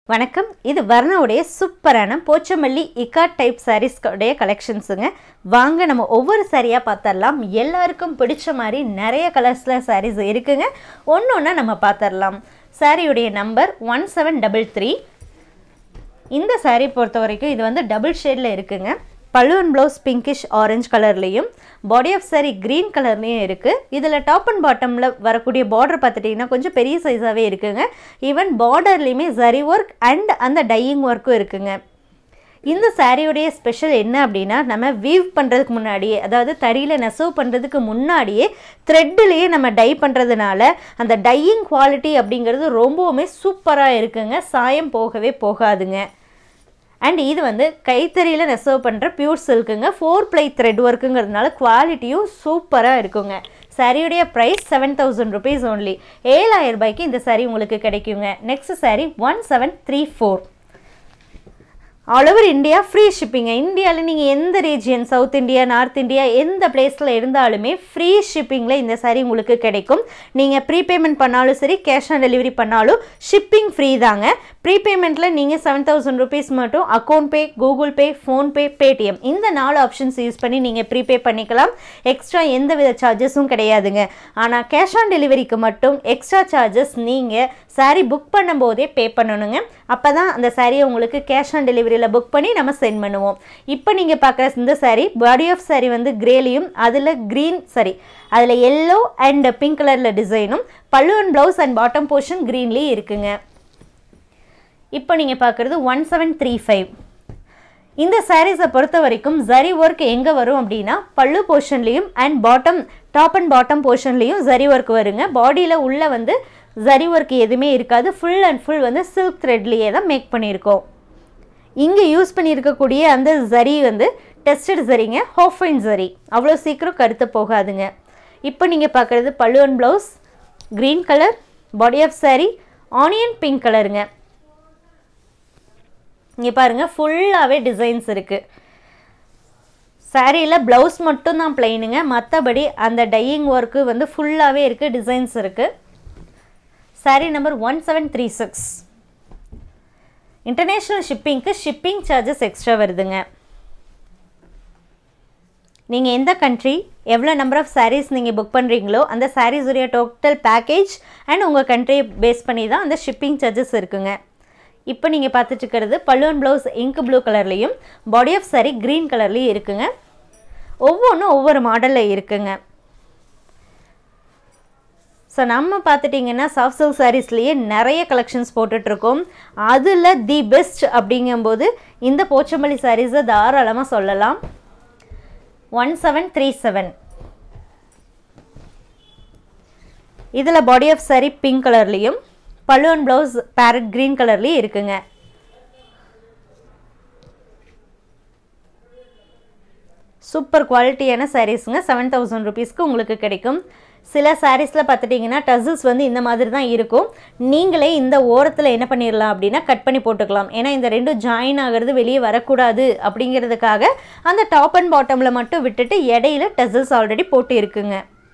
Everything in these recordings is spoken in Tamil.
வணக்கம் இது வர்ணாவுடைய சூப்பரான போச்சமல்லி இக்கா டைப் சாரீஸ்டைய கலெக்ஷன்ஸுங்க வாங்க நம்ம ஒவ்வொரு சாரியாக பார்த்தரலாம் எல்லாருக்கும் பிடிச்ச மாதிரி நிறைய கலர்ஸில் சாரீஸ் இருக்குங்க ஒன்று ஒன்றா நம்ம பார்த்தரலாம் சாரியுடைய number one seven double three இந்த saree பொறுத்த வரைக்கும் இது வந்து டபுள் ஷேடில் இருக்குங்க பல்லுவன் ப்ளவுஸ் பிங்கிஷ் ஆரஞ்சு கலர்லேயும் பாடி ஆஃப் saree க்ரீன் கலர்லேயும் இருக்குது இதில் டாப் அண்ட் பாட்டமில் வரக்கூடிய பார்டர் பார்த்துட்டிங்கன்னா கொஞ்சம் பெரிய சைஸாகவே இருக்குங்க ஈவன் பார்டர்லேயுமே ஜரி ஒர்க் அண்ட் அந்த டையிங் ஒர்க்கும் இருக்குங்க இந்த சாரியுடைய ஸ்பெஷல் என்ன அப்படின்னா நம்ம வீவ் பண்ணுறதுக்கு முன்னாடியே அதாவது தறியில் நெசவு பண்ணுறதுக்கு முன்னாடியே த்ரெட்டிலேயே நம்ம டை பண்ணுறதுனால அந்த டையிங் குவாலிட்டி அப்படிங்கிறது ரொம்பவுமே சூப்பராக இருக்குங்க சாயம் போகவே போகாதுங்க அண்ட் இது வந்து கைத்தறியில் நெசவு பண்ணுற பியூர் சில்க்குங்க ஃபோர் ப்ளை த்ரெட் ஒர்க்குங்கிறதுனால குவாலிட்டியும் சூப்பராக இருக்குங்க சாரியுடைய price seven thousand rupees only ஏழாயிரம் ரூபாய்க்கு இந்த சாரீ உங்களுக்கு கிடைக்குங்க next sari one seven three four all over India free ஷிப்பிங்க இந்தியாவில் நீங்கள் எந்த region south India north India எந்த பிளேஸில் இருந்தாலுமே ஃப்ரீ ஷிப்பிங்கில் இந்த சாரீ உங்களுக்கு கிடைக்கும் நீங்கள் ப்ரீபேமெண்ட் பண்ணாலும் சரி கேஷ் ஆன் டெலிவரி பண்ணாலும் ஷிப்பிங் ஃப்ரீ தாங்க ப்ரீபேமெண்ட்டில் நீங்கள் செவன் தௌசண்ட் ருபீஸ் மட்டும் account pay Google pay PhonePe Paytm இந்த நாலு ஆப்ஷன்ஸ் யூஸ் பண்ணி நீங்கள் ப்ரீபே பண்ணிக்கலாம் எக்ஸ்ட்ரா எந்த வித சார்ஜஸும் கிடையாதுங்க ஆனால் கேஷ் ஆன் டெலிவரிக்கு மட்டும் எக்ஸ்ட்ரா சார்ஜஸ் நீங்கள் சாரீ புக் பண்ணும்போதே பே பண்ணணுங்க அப்போ தான் அந்த சாரியை உங்களுக்கு கேஷ் ஆன் டெலிவரியில் புக் பண்ணி நம்ம சென்ட் பண்ணுவோம் இப்போ நீங்கள் பார்க்குற இந்த சாரீ பாடி ஆஃப் சாரீ வந்து கிரேலையும் அதில் க்ரீன் சாரி அதில் எல்லோ அண்ட் பிங்க் கலரில் டிசைனும் pallu and blouse and bottom portion க்ரீன்லேயும் இருக்குங்க இப்போ நீங்கள் பார்க்குறது ஒன் செவன் த்ரீ ஃபைவ் இந்த சாரீஸை பொறுத்த வரைக்கும் ஜரி ஒர்க் எங்கே வரும் அப்படின்னா பல்லு போர்ஷன்லேயும் and bottom top and bottom போர்ஷன்லேயும் ஜரி ஒர்க் வருங்க பாடியில் உள்ளே வந்து ஜரி ஒர்க் எதுவுமே இருக்காது ஃபுல் அண்ட் ஃபுல் வந்து சில்க் த்ரெட்லேயே தான் மேக் பண்ணியிருக்கோம் இங்கே யூஸ் பண்ணியிருக்கக்கூடிய அந்த ஜரி வந்து டெஸ்டட் ஜரிங்க ஹோஃபைன் ஜரி அவ்வளோ சீக்கிரம் கருத்து போகாதுங்க இப்போ நீங்கள் பார்க்குறது pallu and blouse green colour body of sari onion pink கலருங்க இங்கே பாருங்கள் ஃபுல்லாகவே டிசைன்ஸ் இருக்குது சாரியில் ப்ளவுஸ் மட்டும் தான் பிளைனுங்க மற்றபடி அந்த டையிங் ஒர்க்கு வந்து ஃபுல்லாகவே இருக்குது டிசைன்ஸ் இருக்குது sari number one seven three six international ஷிப்பிங்க்கு ஷிப்பிங் சார்ஜஸ் எக்ஸ்ட்ரா வருதுங்க நீங்கள் எந்த கண்ட்ரி எவ்வளோ நம்பர் ஆஃப் சாரீஸ் நீங்கள் புக் பண்ணுறீங்களோ அந்த சாரீஸ் உடைய டோட்டல் பேக்கேஜ் அண்ட் உங்கள் கண்ட்ரியை பேஸ் பண்ணி தான் அந்த ஷிப்பிங் சார்ஜஸ் இருக்குங்க இப்போ நீங்கள் பார்த்துட்டு இருக்கிறது பல்லுவன் ப்ளவுஸ் இங்க் ப்ளூ கலர்லேயும் பாடி ஆஃப் சாரீ க்ரீன் கலர்லேயும் இருக்குங்க ஒவ்வொன்றும் ஒவ்வொரு மாடலில் இருக்குங்க ஸோ நம்ம பார்த்துட்டிங்கன்னா சாஃப்ட் சில்க் சாரீஸ்லேயே நிறைய கலெக்ஷன்ஸ் போட்டுட்ருக்கோம் அதில் தி பெஸ்ட் அப்படிங்கும்போது இந்த போச்சமல்லி சாரீஸை தாராளமாக சொல்லலாம் ஒன் செவன் த்ரீ செவன் இதில் பாடி ஆஃப் சாரீ பிங்க் கலர்லேயும் பல்லுவன் ப்ளவுஸ் பேரட் க்ரீன் கலர்லேயும் இருக்குங்க சூப்பர் குவாலிட்டியான சாரீஸுங்க செவன் தௌசண்ட் ருபீஸ்க்கு உங்களுக்கு கிடைக்கும் சில சாரீஸில் பார்த்துட்டிங்கன்னா டசில்ஸ் வந்து இந்த மாதிரி தான் இருக்கும் நீங்களே இந்த ஓரத்தில் என்ன பண்ணிடலாம் அப்படின்னா கட் பண்ணி போட்டுக்கலாம் ஏன்னா இந்த ரெண்டும் ஜாயின் ஆகிறது வெளியே வரக்கூடாது அப்படிங்கிறதுக்காக அந்த டாப் அண்ட் பாட்டமில் மட்டும் விட்டுட்டு இடையில டசில்ஸ் ஆல்ரெடி போட்டு இருக்குங்க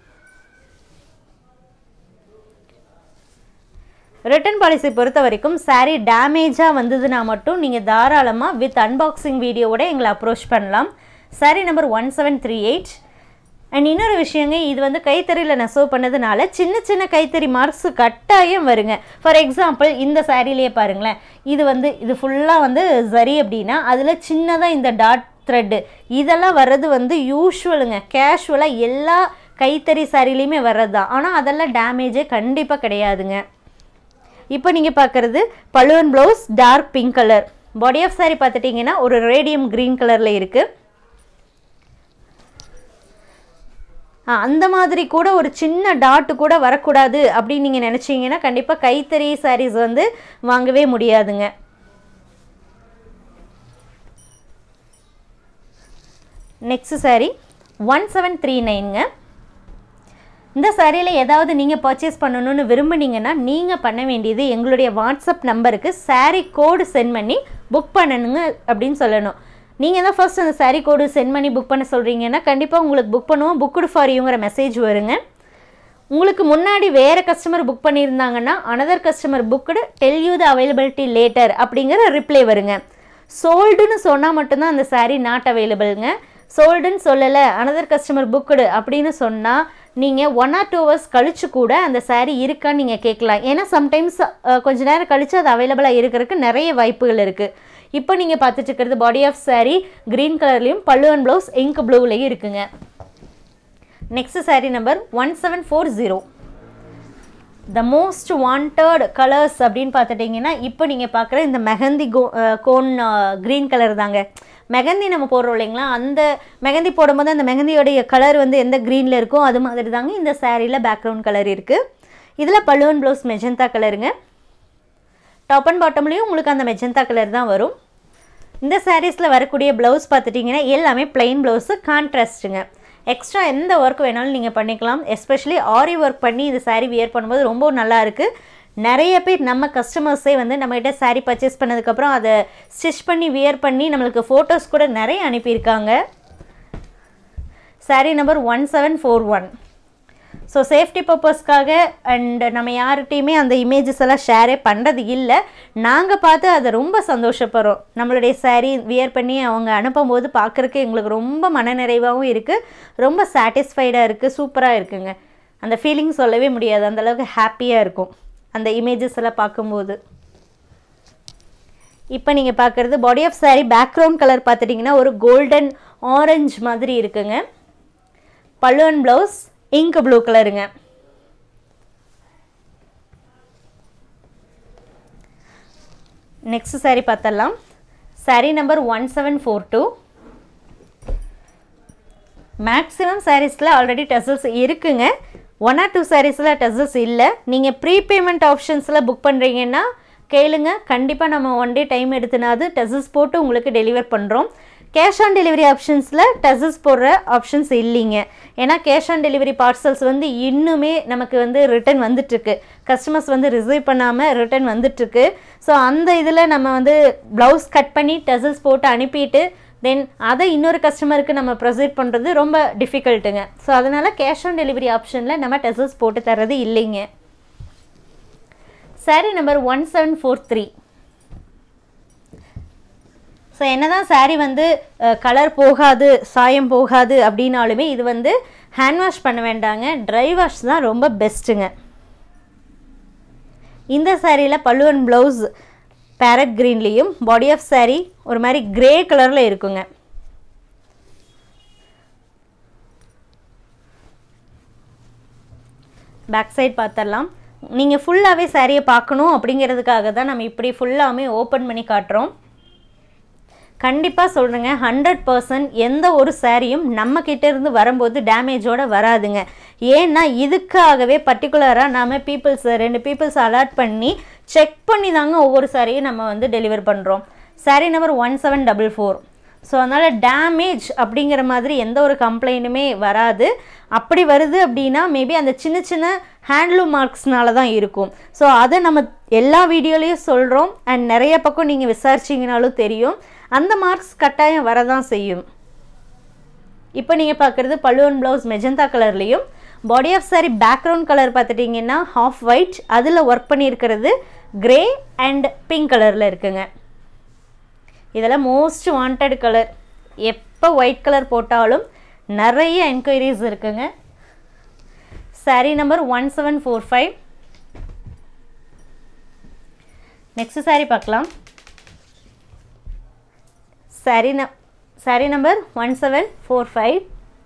ரிட்டர்ன் பாலிசி பொறுத்த வரைக்கும் சாரீ டேமேஜாக வந்ததுன்னா மட்டும் நீங்கள் தாராளமாக வித் அன்பாக்சிங் வீடியோவோட எங்களை அப்ரோச் பண்ணலாம் sari number one seven three eight and இன்னொரு விஷயங்க இது வந்து கைத்தறியில் நெசவு பண்ணதுனால சின்ன சின்ன கைத்தறி மார்க்ஸ் கட்டாயம் வருங்க ஃபார் எக்ஸாம்பிள் இந்த சாரீலேயே பாருங்களேன் இது வந்து இது ஃபுல்லாக வந்து சரி அப்படின்னா அதில் சின்னதாக இந்த டாட் த்ரெட்டு இதெல்லாம் வர்றது வந்து யூஷுவலுங்க கேஷுவலாக எல்லா கைத்தறி சாரிலையுமே வர்றது தான் ஆனால் அதெல்லாம் டேமேஜே கண்டிப்பாக கிடையாதுங்க இப்போ நீங்கள் பார்க்குறது பல்லுவன் blouse dark pink colour body of sari பார்த்துட்டிங்கன்னா ஒரு ரேடியம் க்ரீன் கலரில் இருக்குது அந்த மாதிரி கூட ஒரு சின்ன டாட்டு கூட வரக்கூடாது அப்படின்னு நீங்கள் நினச்சிங்கன்னா கண்டிப்பாக கைத்தறி சாரீஸ் வந்து வாங்கவே முடியாதுங்க next sari one seven three நைனுங்க இந்த சாரியில் ஏதாவது நீங்கள் பர்ச்சேஸ் பண்ணணும்னு விரும்புனீங்கன்னா நீங்கள் பண்ண வேண்டியது எங்களுடைய வாட்ஸ்அப் நம்பருக்கு சாரீ கோடு சென்ட் பண்ணி புக் பண்ணணுங்க அப்படின்னு சொல்லணும் நீங்கள் தான் ஃபர்ஸ்ட் அந்த சாரீ கோடு சென்ட் பண்ணி புக் பண்ண சொல்கிறீங்கன்னா கண்டிப்பாக உங்களுக்கு புக் பண்ணுவோம் புக்குடு ஃபார் யூங்கிற மெசேஜ் வருங்க உங்களுக்கு முன்னாடி வேறு கஸ்டமர் புக் பண்ணியிருந்தாங்கன்னா another customer booked tell you the availability later அப்படிங்கிற ரிப்ளை வருங்க சோல்டுன்னு சொன்னால் மட்டும்தான் அந்த saree நாட் அவைலபிள்ங்க சோல்டுன்னு சொல்லலை அனதர் கஸ்டமர் புக்குடு அப்படின்னு சொன்னால் நீங்கள் ஒன் ஆர் டூ ஹவர்ஸ் கழிச்சு கூட அந்த saree இருக்கான்னு நீங்கள் கேட்கலாம் ஏன்னா சம்டைம்ஸ் கொஞ்ச நேரம் கழித்து அது அவைலபிளாக இருக்கிறதுக்கு நிறைய வாய்ப்புகள் இருக்குது இப்போ நீங்கள் பார்த்துட்டு இருக்கிறது பாடி ஆஃப் saree க்ரீன் கலர்லேயும் பல்லு அண்ட் ப்ளவுஸ் இங்க் ப்ளூவிலையும் இருக்குங்க next saree number one seven four zero the most wanted colours அப்படின்னு பார்த்துட்டிங்கன்னா இப்போ நீங்கள் பார்க்குற இந்த மெஹந்தி கோ கோன் க்ரீன் கலர் தாங்க மெஹந்தி நம்ம போடுறோம் இல்லைங்களா அந்த மெஹந்தி போடும்போது அந்த மெஹந்தியோடைய கலர் வந்து எந்த க்ரீனில் இருக்கோ அது மாதிரி தாங்க இந்த சாரியில் பேக்ரவுண்ட் கலர் இருக்குது இதில் பல்லுவன் ப்ளவுஸ் மெஜந்தா கலருங்க டாப் அண்ட் பாட்டம்லேயும் உங்களுக்கு அந்த மெஜந்தா கலர் தான் வரும் இந்த சாரீஸில் வரக்கூடிய ப்ளவுஸ் பார்த்துட்டிங்கன்னா எல்லாமே plain ப்ளவுஸு கான்ட்ராஸ்ட்டுங்க எக்ஸ்ட்ரா எந்த ஒர்க் வேணாலும் நீங்கள் பண்ணிக்கலாம் எஸ்பெஷலி ஆரி ஒர்க் பண்ணி இது saree வியர் பண்ணும்போது ரொம்ப நல்லா இருக்குது நிறைய பேர் நம்ம கஸ்டமர்ஸே வந்து நம்மகிட்ட saree பர்ச்சேஸ் பண்ணதுக்கப்புறம் அதை ஸ்டிச் பண்ணி வியர் பண்ணி நம்மளுக்கு ஃபோட்டோஸ் கூட நிறைய அனுப்பியிருக்காங்க saree number one seven four one so safety பர்பஸ்க்காக அண்ட் நம்ம யார்கிட்டையுமே அந்த இமேஜஸ் எல்லாம் ஷேரே பண்ணுறது இல்லை நாங்கள் பார்த்து அதை ரொம்ப சந்தோஷப்படுறோம் நம்மளுடைய saree வியர் பண்ணி அவங்க அனுப்பும்போது பார்க்குறக்கு எங்களுக்கு ரொம்ப மனநிறைவாகவும் இருக்குது ரொம்ப சாட்டிஸ்ஃபைடாக இருக்குது சூப்பராக இருக்குங்க அந்த ஃபீலிங் சொல்லவே முடியாது அந்த அளவுக்கு ஹாப்பியாக இருக்கும் அந்த இமேஜஸ் எல்லாம் பார்க்கும்போது இப்போ நீங்கள் பார்க்குறது body of saree background colour பார்த்துட்டிங்கன்னா ஒரு கோல்டன் ஆரஞ்சு மாதிரி இருக்குங்க pallu and blouse ink blue கலருங்க நெக்ஸ்ட் saree பார்த்தலாம் saree number one seven four two maximum சாரீஸில் ஆல்ரெடி டசல்ஸ் இருக்குங்க ஒன் ஆர் டூ சாரீஸில் டசல்ஸ் இல்லை நீங்கள் ப்ரீபேமெண்ட் ஆப்ஷன்ஸில் புக் பண்ணுறீங்கன்னா கேளுங்க கண்டிப்பாக நம்ம ஒன் டே டைம் எடுத்துனாது டசல்ஸ் போட்டு உங்களுக்கு டெலிவர் பண்ணுறோம் கேஷ் ஆன் டெலிவரி ஆப்ஷன்ஸில் டசல்ஸ் போடுற ஆப்ஷன்ஸ் இல்லைங்க ஏன்னா கேஷ் ஆன் டெலிவரி பார்சல்ஸ் வந்து இன்னுமே நமக்கு வந்து ரிட்டர்ன் வந்துட்டுருக்கு கஸ்டமர்ஸ் வந்து ரிசீவ் பண்ணாமல் ரிட்டர்ன் வந்துட்டுருக்கு ஸோ அந்த இதில் நம்ம வந்து ப்ளவுஸ் கட் பண்ணி டசல்ஸ் போட்டு அனுப்பிட்டு தென் அதை இன்னொரு கஸ்டமருக்கு நம்ம ப்ரொசீட் பண்ணுறது ரொம்ப டிஃபிகல்ட்டுங்க ஸோ அதனால் கேஷ் ஆன் டெலிவரி ஆப்ஷனில் நம்ம டசல்ஸ் போட்டு தர்றது இல்லைங்க sari number one seven four three so என்னதான் saree வந்து கலர் போகாது சாயம் போகாது அப்படின்னாலுமே இது வந்து ஹேண்ட் வாஷ் பண்ண வேண்டாங்க ட்ரை வாஷ் தான் ரொம்ப பெஸ்ட்டுங்க இந்த சாரியில் பல்லுவன் ப்ளவுஸ் பேரட் க்ரீன்லேயும் பாடி ஆஃப் saree ஒரு மாதிரி கிரே கலரில் இருக்குங்க பேக் சைட் பார்த்துடலாம் நீங்கள் ஃபுல்லாகவே சாரியை பார்க்கணும் அப்படிங்கிறதுக்காக தான் நம்ம இப்படி ஃபுல்லாமே ஓப்பன் பண்ணி காட்டுறோம் கண்டிப்பாக சொல்கிறேங்க ஹண்ட்ரட் பர்சன்ட் எந்த ஒரு சாரியும் நம்ம கிட்ட இருந்து வரும்போது டேமேஜோடு வராதுங்க ஏன்னா இதுக்காகவே பர்டிகுலராக நாம் பீப்புள்ஸ் ரெண்டு பீப்புள்ஸ் அலாட் பண்ணி செக் பண்ணி தாங்க ஒவ்வொரு சாரியும் நம்ம வந்து டெலிவர் பண்ணுறோம் sari number one seven double four so அதனால் டேமேஜ் அப்படிங்கிற மாதிரி எந்த ஒரு கம்ப்ளைண்ட்டுமே வராது அப்படி வருது அப்படின்னா மேபி அந்த சின்ன சின்ன ஹேண்ட்லூம் மார்க்ஸ்னால தான் இருக்கும் ஸோ அதை நம்ம எல்லா வீடியோலையும் சொல்கிறோம் அண்ட் நிறைய பக்கம் நீங்கள் விசாரிச்சிங்கனாலும் தெரியும் அந்த மார்க்ஸ் கட்டாயம் வரதான் செய்யும் இப்போ நீங்கள் பார்க்குறது பல்லுவன் ப்ளவுஸ் மெஜந்தா கலர்லேயும் body of sari background colour பார்த்துட்டிங்கன்னா ஹாஃப் ஒயிட் அதில் ஒர்க் பண்ணியிருக்கிறது கிரே அண்ட் பிங்க் கலரில் இருக்குங்க இதெல்லாம் மோஸ்ட் வாண்டட் கலர் எப்போ ஒயிட் கலர் போட்டாலும் நிறைய என்கொயரிஸ் இருக்குங்க sari number one seven four five next sari பார்க்கலாம் சாரி ந sari number one seven four five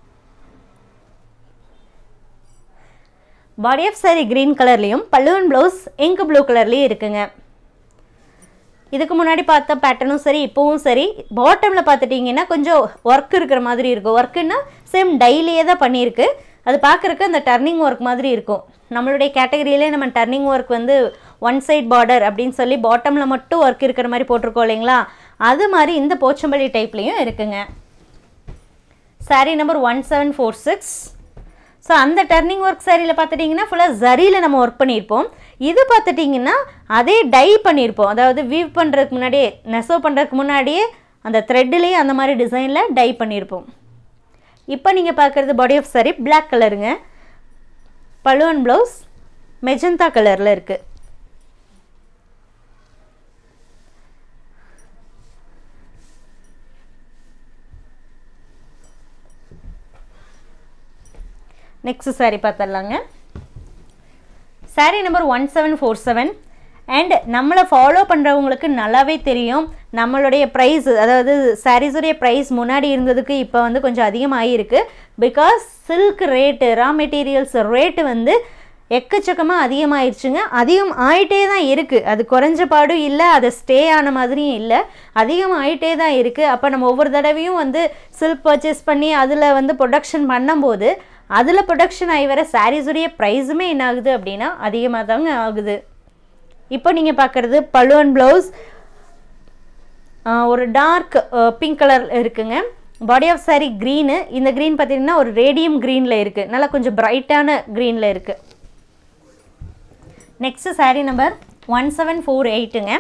body of sari green கலர்லேயும் பல்லுவன் ப்ளவுஸ் இங்க் ப்ளூ கலர்லேயும் இருக்குங்க இதுக்கு முன்னாடி பார்த்த பேட்டர்னும் சரி இப்போவும் சரி பாட்டமில் பார்த்துட்டிங்கன்னா கொஞ்சம் ஒர்க் இருக்கிற மாதிரி இருக்கும் ஒர்க்குன்னா சேம் டைலியே தான் பண்ணியிருக்கு அது பார்க்குறக்கு அந்த டர்னிங் ஒர்க் மாதிரி இருக்கும் நம்மளுடைய கேட்டகரியிலே நம்ம டர்னிங் ஒர்க் வந்து ஒன் சைட் பார்டர் அப்படின்னு சொல்லி பாட்டமில் மட்டும் ஒர்க் இருக்கிற மாதிரி போட்டிருக்கோம் இல்லைங்களா அது மாதிரி இந்த போச்சம்பள்ளி டைப்லேயும் இருக்குங்க sari number one seven four six so அந்த டர்னிங் ஒர்க் சாரியில் பார்த்துட்டிங்கன்னா ஃபுல்லாக ஜரியில் நம்ம ஒர்க் பண்ணியிருப்போம் இது பார்த்துட்டிங்கன்னா அதே டை பண்ணியிருப்போம் அதாவது வீவ் பண்ணுறதுக்கு முன்னாடியே நெசோ பண்ணுறதுக்கு முன்னாடியே அந்த த்ரெட்டிலேயே அந்த மாதிரி டிசைனில் டை பண்ணியிருப்போம் இப்போ நீங்கள் பார்க்குறது பாடி ஆஃப் சாரி பிளாக் கலருங்க பழுவன் ப்ளவுஸ் மெஜந்தா கலரில் இருக்குது நெக்ஸ்ட் saree பார்த்துடலாங்க saree number one seven four seven and நம்மளை ஃபாலோ பண்ணுறவங்களுக்கு நல்லாவே தெரியும் நம்மளுடைய ப்ரைஸ் அதாவது சாரீஸுடைய ப்ரைஸ் முன்னாடி இருந்ததுக்கு இப்போ வந்து கொஞ்சம் அதிகமாகிருக்கு because silk rate raw materials rate வந்து எக்கச்சக்கமாக அதிகமாகிடுச்சுங்க அதிகம் ஆயிட்டே தான் இருக்குது அது குறைஞ்ச பாடும் இல்லை அது ஸ்டே ஆன மாதிரியும் இல்லை அதிகம் ஆயிட்டே தான் இருக்குது அப்போ நம்ம ஒவ்வொரு தடவையும் வந்து சில்க் பர்ச்சேஸ் பண்ணி அதில் வந்து ப்ரொடக்ஷன் பண்ணும்போது அதில் ப்ரொடக்ஷன் ஆகி வர சாரீஸுடைய ப்ரைஸுமே என்ன ஆகுது அப்படின்னா அதிகமாக தாங்க ஆகுது இப்போ நீங்கள் பார்க்குறது பழுவன் ப்ளவுஸ் ஒரு டார்க் பிங்க் கலர் இருக்குங்க பாடி ஆஃப் saree க்ரீனு இந்த க்ரீன் பார்த்தீங்கன்னா ஒரு ரேடியம் க்ரீனில் இருக்குது நல்லா கொஞ்சம் பிரைட்டான க்ரீனில் இருக்குது next saree number one seven four எயிட்டுங்க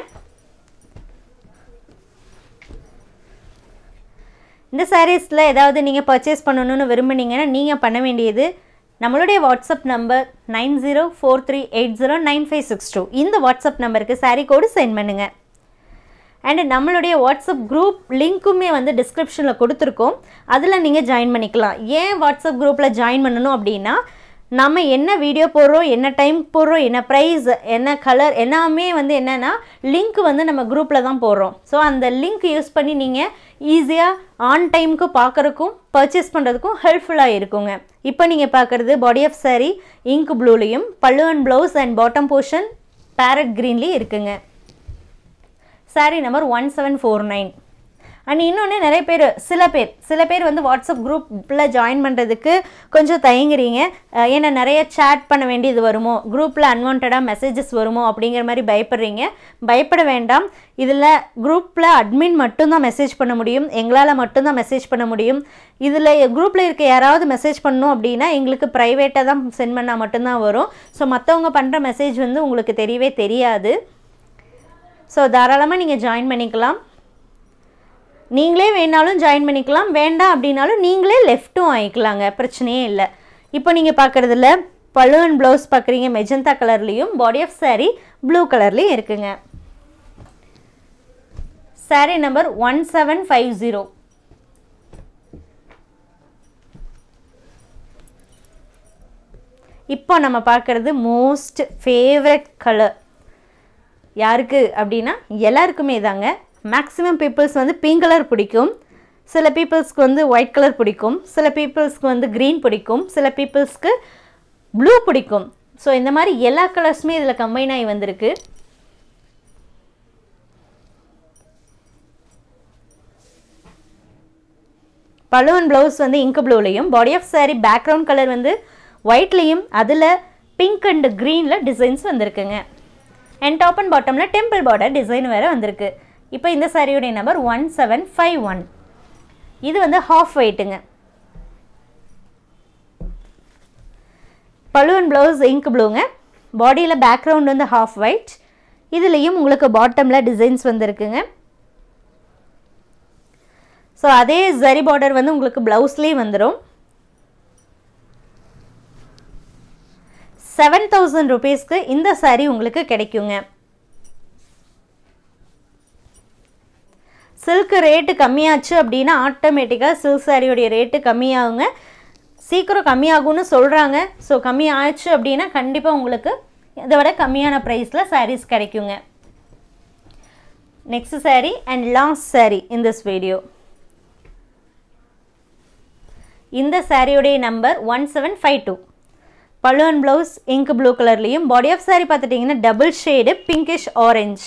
இந்த சாரீஸில் ஏதாவது நீங்கள் பர்ச்சேஸ் பண்ணணும்னு விரும்புனீங்கன்னா நீங்கள் பண்ண வேண்டியது நம்மளுடைய WhatsApp number nine zero four three eight zero nine five six two இந்த வாட்ஸ்அப் நம்பருக்கு சாரீ கோடு சென்ட் பண்ணுங்கள் அண்டு நம்மளுடைய வாட்ஸ்அப் குரூப் லிங்க்குமே வந்து டிஸ்கிரிப்ஷனில் கொடுத்துருக்கோம் அதில் நீங்கள் ஜாயின் பண்ணிக்கலாம் ஏன் வாட்ஸ்அப் குரூப்பில் ஜாயின் பண்ணணும் அப்படின்னா நம்ம என்ன வீடியோ போடுறோம் என்ன டைம் போடுறோம் என்ன ப்ரைஸ் என்ன கலர் எல்லாமே வந்து என்னென்னா லிங்க் வந்து நம்ம குரூப்பில் தான் போடுறோம் ஸோ அந்த லிங்க் யூஸ் பண்ணி நீங்கள் ஈஸியாக ஆன் டைமுக்கு பார்க்குறக்கும் பர்ச்சேஸ் பண்ணுறதுக்கும் ஹெல்ப்ஃபுல்லாக இருக்குங்க இப்போ நீங்கள் பார்க்குறது பாடி ஆஃப் saree இங்க் ப்ளூலேயும் pallu and blouse and bottom portion parrot க்ரீன்லேயும் இருக்குங்க saree number one seven four nine and இன்னொன்று நிறைய பேர் சில பேர் சில பேர் வந்து வாட்ஸ்அப் குரூப்பில் ஜாயின் பண்ணுறதுக்கு கொஞ்சம் தயங்குறீங்க அஹ் ஏன்னா நிறைய சேட் பண்ண வேண்டியது வருமோ குரூப்பில் அன்வான்டாக மெசேஜஸ் வருமோ அப்படிங்கிற மாதிரி பயப்படுறீங்க பயப்பட வேண்டாம் இதில் குரூப்பில் அட்மின் மட்டும்தான் மெசேஜ் பண்ண முடியும் எங்களால் மட்டும்தான் மெசேஜ் பண்ண முடியும் இதில் குரூப்பில் இருக்க யாராவது மெசேஜ் பண்ணணும் அப்படின்னா எங்களுக்கு ப்ரைவேட்டாக தான் சென்ட் பண்ணால் மட்டும்தான் வரும் ஸோ மற்றவங்க பண்ணுற மெசேஜ் வந்து உங்களுக்கு தெரியவே தெரியாது ஸோ தாராளமாக நீங்கள் ஜாயின் பண்ணிக்கலாம் நீங்களே வேணாலும் ஜாயின் பண்ணிக்கலாம் வேண்டாம் அப்படின்னாலும் நீங்களே லெஃப்ட்டும் ஆகிக்கலாங்க பிரச்சனையே இல்லை இப்போ நீங்கள் பார்க்குறதுல பழுவன் ப்ளவுஸ் பார்க்குறீங்க மெஜந்தா கலர்லேயும் பாடி ஆஃப் saree ப்ளூ கலர்லேயும் இருக்குங்க saree number one seven five zero இப்போ நம்ம பார்க்குறது மோஸ்ட் ஃபேவரட் கலர் யாருக்கு அப்படின்னா எல்லாருக்குமே தாங்க மேக்ஸிமம் பீப்புள்ஸ் வந்து பிங்க் கலர் பிடிக்கும் சில பீப்புள்ஸ்க்கு வந்து ஒயிட் கலர் பிடிக்கும் சில பீப்புள்ஸ்க்கு வந்து க்ரீன் பிடிக்கும் சில பீப்புள்ஸ்க்கு ப்ளூ பிடிக்கும் ஸோ இந்த மாதிரி எல்லா கலர்ஸுமே இதில் கம்பைன் ஆகி வந்திருக்கு பழுவன் ப்ளவுஸ் வந்து இங்க் ப்ளூலையும் body of saree background colour வந்து ஒயிட்லேயும் அதில் பிங்க் அண்ட் க்ரீனில் டிசைன்ஸ் வந்திருக்குங்க அண்ட் டாப் அண்ட் பாட்டமில் டெம்பிள் பார்டர் டிசைன் வேறு வந்திருக்கு இப்போ இந்த சாரியுடைய number one seven five one இது வந்து ஹாஃப் ஒயிட்டுங்க பழுவன் ப்ளவுஸ் இங்க் ப்ளூங்க பாடியில் பேக்ரவுண்ட் வந்து ஹாஃப் ஒயிட் இதுலேயும் உங்களுக்கு பாட்டமில் டிசைன்ஸ் வந்திருக்குங்க ஸோ அதே ஜரி பார்டர் வந்து உங்களுக்கு ப்ளவுஸ்லேயும் வந்துடும் செவன் தௌசண்ட் ருபீஸ்க்கு இந்த saree உங்களுக்கு கிடைக்குங்க சில்க் ரேட்டு கம்மியாச்சு அப்படின்னா ஆட்டோமேட்டிக்காக சில்க் சாரியோடைய ரேட்டு கம்மியாகுங்க சீக்கிரம் கம்மியாகும்னு சொல்கிறாங்க ஸோ கம்மி ஆச்சு அப்படின்னா கண்டிப்பாக உங்களுக்கு இதை விட கம்மியான ப்ரைஸில் sarees கிடைக்குங்க next saree and last saree in this video இந்த சாரியுடைய number one seven five two பழுவன் ப்ளவுஸ் இங்க் ப்ளூ கலர்லேயும் பாடி ஆஃப் saree பார்த்துட்டிங்கன்னா double shade pinkish orange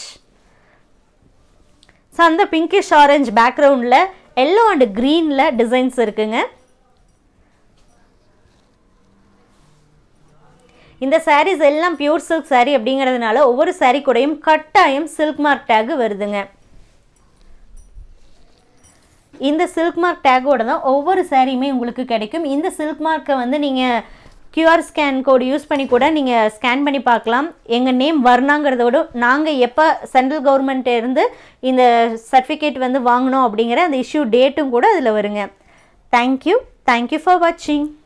so அந்த பிங்கிஷ் ஆரஞ்ச் பேக்ரவுண்டில் எல்லோ அண்ட் க்ரீனில் டிசைன்ஸ் இருக்குங்க இந்த sarees எல்லாம் பியூர் சில்க் saree அப்படிங்கிறதுனால ஒவ்வொரு saree கூடயும் கட்டாயம் சில்க் மார்க் டேக் வருதுங்க இந்த சில்க் மார்க் டேக்கோட தான் ஒவ்வொரு சாரியுமே உங்களுக்கு கிடைக்கும் இந்த சில்க் மார்க்கை வந்து நீங்கள் கியூஆர் ஸ்கேன் கோடு யூஸ் பண்ணி கூட நீங்கள் ஸ்கேன் பண்ணி பார்க்கலாம் எங்கள் நேம் வர்ணாங்கிறத விட நாங்கள் எப்போ சென்ட்ரல் கவர்மெண்ட் இருந்து இந்த சர்டிஃபிகேட் வந்து வாங்கினோம் அப்படிங்கிற அந்த இஷ்யூ டேட்டும் கூட அதில் வருங்க தேங்க்யூ தேங்க்யூ ஃபார் வாட்சிங்